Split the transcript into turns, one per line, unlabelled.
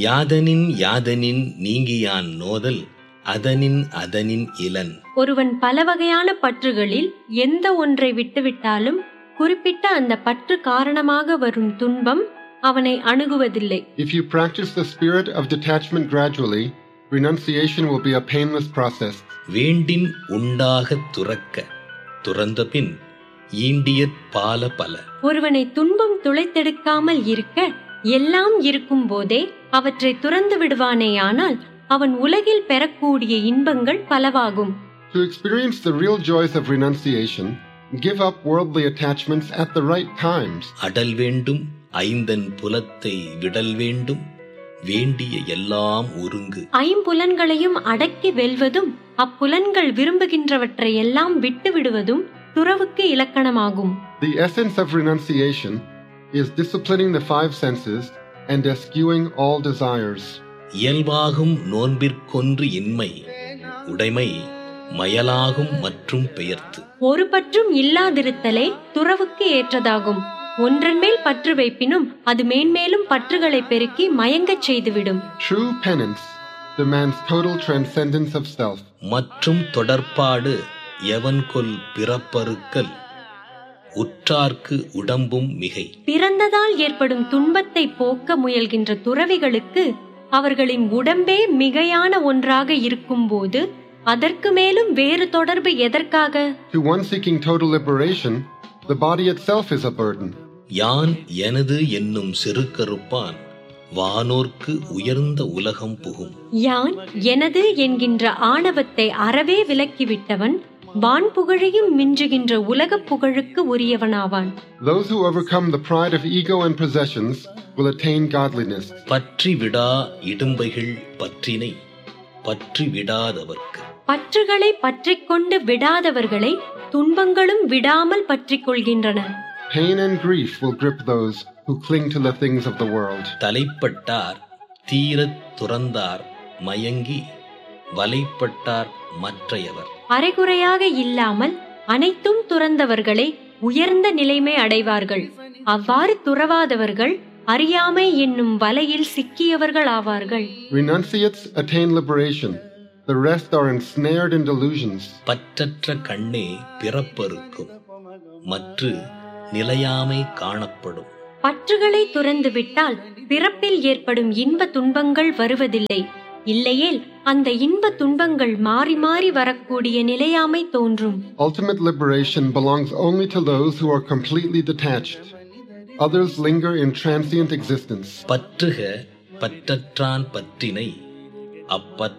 யாதனின் யாதனின் நீங்கியான் நோதல் அதனின் அதனின் இலன்
ஒருவன் பல வகையான பற்றுகளில் எந்த ஒன்றை விட்டுவிட்டாலும் குறிப்பிட்ட அந்த பற்று காரணமாக வரும் துன்பம் அவனை அணுகுவதில்லை
If you practice the spirit of detachment gradually, renunciation will be a painless process.
வேண்டின் உண்டாகத் துறக்க துறந்த பின் ஈண்டியற் பால பல
ஒருவனை துன்பம் துளைத்தெடுக்காமல் இருக்க எல்லாம் இருக்கும் போதே அவற்றை துறந்து விடுவானேயானால் அவன் உலகில் பெறக்கூடிய இன்பங்கள் பலவாகும்
To experience the real joys of renunciation, give up worldly attachments at the right times.
Atal வேண்டும் ஐந்தன் புலத்தை விடல் வேண்டும் வேண்டிய எல்லாம் ஒருங்கு
ஐம்புலன்களையும் அடக்கி வெல்வதும் அப்புலன்கள் விரும்புகின்றவற்றை எல்லாம் விட்டு விடுவதும் துறவுக்கு இலக்கணமாகும்
The essence of renunciation is disciplining the five senses and eschewing all desires.
இயல்பாகும் நோன்பிற்கொன்று இன்மை உடைமை மயலாகும் மற்றும் பெயர்த்து
ஒரு பற்றும் இல்லாதிருத்தலே துறவுக்கு ஏற்றதாகும் ஒன்றன் மேல் பற்று வைப்பினும் அது மேன்மேலும் பற்றுகளை பெருக்கி மயங்கச் செய்துவிடும்
True penance demands total transcendence of self.
மற்றும் தொடர்பாடு எவன்கொல் பிறப்பறுக்கல் உற்றார்க்கு உடம்பும் மிகை
பிறந்ததால் ஏற்படும் துன்பத்தை போக்க முயல்கின்ற துறவிகளுக்கு அவர்களின் உடம்பே மிகையான ஒன்றாக இருக்கும்போது அதற்கு மேலும் வேறு தொடர்பு எதற்காக
To one seeking total liberation, the body itself is a burden.
யான் எனது என்னும் செருக்கறுப்பான் வானோர்க்கு உயர்ந்த உலகம் புகும்
யான் எனது என்கின்ற ஆணவத்தை அறவே விலக்கிவிட்டவன் வான் புகழையும் மிஞ்சுகின்ற உலகப் புகழுக்கு உரியவனாவான்
Those who overcome the pride of ego and possessions will attain godliness.
பற்றி விடா இடும்பைகள் பற்றினை பற்றி விடாதவர்க்கு
பற்றுகளை பற்றிக்கொண்டு விடாதவர்களை துன்பங்களும் விடாமல் பற்றிக் கொள்கின்றன
Pain and grief will grip those who cling to the things of the world.
தலைப்பட்டார் தீரத் துறந்தார் மயங்கி வலைப்பட்டார் மற்றையவர்
அரைகுறையாக இல்லாமல் அனைத்தும் துறந்தவர்களே உயர்ந்த நிலைமை அடைவார்கள் அவ்வாறு துறவாதவர்கள் அறியாமை என்னும் வலையில் சிக்கியவர்கள் ஆவார்கள்
Renunciates attain liberation. The rest are ensnared in delusions.
பற்றற்ற கண்ணே பிறப்பறுக்கும் மற்று நிலையாமை காணப்படும்
பற்றுகளை துறந்து விட்டால் பிறப்பில் ஏற்படும் இன்ப துன்பங்கள் வருவதில்லை இல்லையேல் அந்த இன்ப துன்பங்கள் மாறி மாறி வரக்கூடிய நிலையாமை தோன்றும்
Ultimate liberation belongs only to those who are completely detached. Others linger in transient existence.
பற்றுக பற்றற்றான் பற்றினை அப்பற்